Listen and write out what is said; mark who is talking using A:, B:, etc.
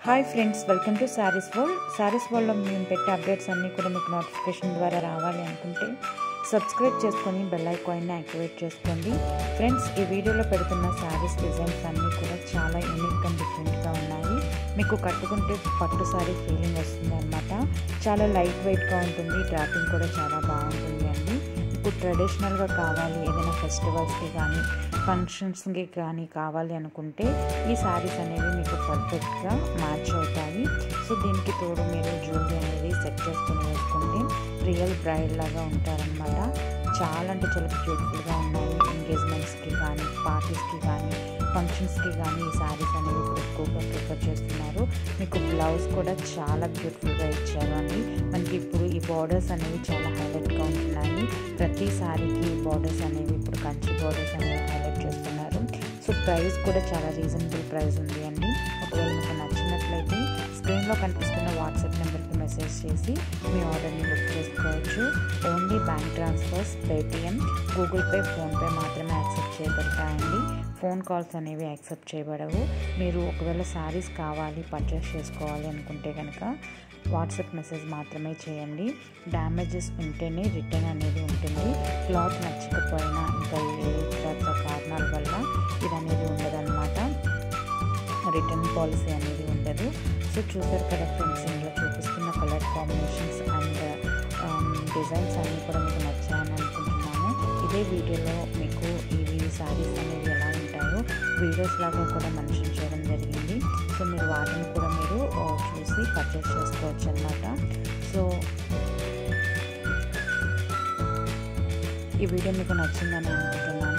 A: hi friends welcome to sarees world sarees వరల్డ్లో మేము పెట్టే అప్డేట్స్ అన్నీ కూడా మీకు నోటిఫికేషన్ ద్వారా రావాలి అనుకుంటే సబ్స్క్రైబ్ చేసుకొని బెల్ ఐకాన్ని యాక్టివేట్ చేసుకోండి ఫ్రెండ్స్ ఈ వీడియోలో పెడుతున్న శారీస్ డిజైన్స్ అన్నీ కూడా చాలా యూనిక్ అండ్ డిఫరెంట్గా ఉన్నాయి మీకు కట్టుకుంటే పట్టు శారీ ఫీలింగ్ వస్తుంది అనమాట చాలా లైట్ వెయిట్గా ఉంటుంది డ్రాపింగ్ కూడా చాలా బాగుంటుంది అండి ఇప్పుడు ట్రెడిషనల్గా కావాలి ఏదైనా ఫెస్టివల్స్కి కానీ ఫంక్షన్స్కి కానీ కావాలి అనుకుంటే ఈ శారీస్ అనేవి మీకు పర్ఫెక్ట్గా మ్యాచ్ అవుతాయి సో దీనికి తోడు మీరు జ్యువెలరీ అనేది సెట్ చేసుకుని వేసుకుంటే రియల్ బ్రైడ్ లాగా ఉంటారనమాట చాలా అంటే చాలా బ్యూటిఫుల్గా ఉన్నాయి ఎంగేజ్మెంట్స్కి కానీ పార్టీస్కి కానీ ఫంక్షన్స్కి కానీ ఈ శారీస్ అనేవి ఇప్పుడు ఎక్కువగా ప్రిఫర్ చేస్తున్నారు మీకు బ్లౌజ్ కూడా చాలా బ్యూటిఫుల్గా ఇచ్చారు అండి మనకి ఇప్పుడు ఈ బార్డర్స్ అనేవి చాలా హైలైట్గా ఉంటున్నాయి ప్రతి శారీకి బార్డర్స్ అనేవి ఇప్పుడు కంచి బార్డర్స్ అనేవి హైలైట్ చేస్తున్నారు సో ప్రైస్ కూడా చాలా రీజనబుల్ ప్రైస్ ఉంది అండి ఒకవేళ మీకు నచ్చినట్లయితే స్క్రీన్లో కనిపిస్తున్న వాట్సాప్ నెంబర్కి మెసేజ్ చేసి మీ ఆర్డర్ని బుక్ చేసుకోవచ్చు only bank transfers Paytm Google Pay PhonePe మాత్రమే యాక్సెప్ట్ చేయబడతాయండి ఫోన్ కాల్స్ అనేవి యాక్సెప్ట్ చేయబడవు మీరు ఒకవేళ శారీస్ కావాలి పర్చేస్ చేసుకోవాలి అనుకుంటే కనుక వాట్సాప్ మెసేజ్ మాత్రమే చేయండి డ్యామేజెస్ ఉంటేనే రిటర్న్ అనేది ఉంటుంది క్లాత్ నచ్చకపోయినా ఇంకా ఏ ఇతర కారణాల వల్ల ఇది అనేది ఉండదన్నమాట రిటర్న్ పాలసీ అనేది ఉండదు సో చూసారు కదా ఫ్రెండ్స్ ఇందులో చూపిస్తున్న కలర్ కాంబినేషన్స్ అండ్ డిజైన్స్ అన్నీ కూడా మీకు నచ్చాయని అనుకుంటున్నాను ఇదే వీడియోలో మీకు ఇవి శారీస్ అనేవి ఎలా ఉంటాయో వీడియోస్ లాగా కూడా మెన్షన్ చేయడం జరిగింది సో మీరు వాటిని కూడా మీరు చూసి పర్చేస్ చేసుకోవచ్చు అనమాట సో ఈ వీడియో మీకు నచ్చిందని అనుకుంటున్నాను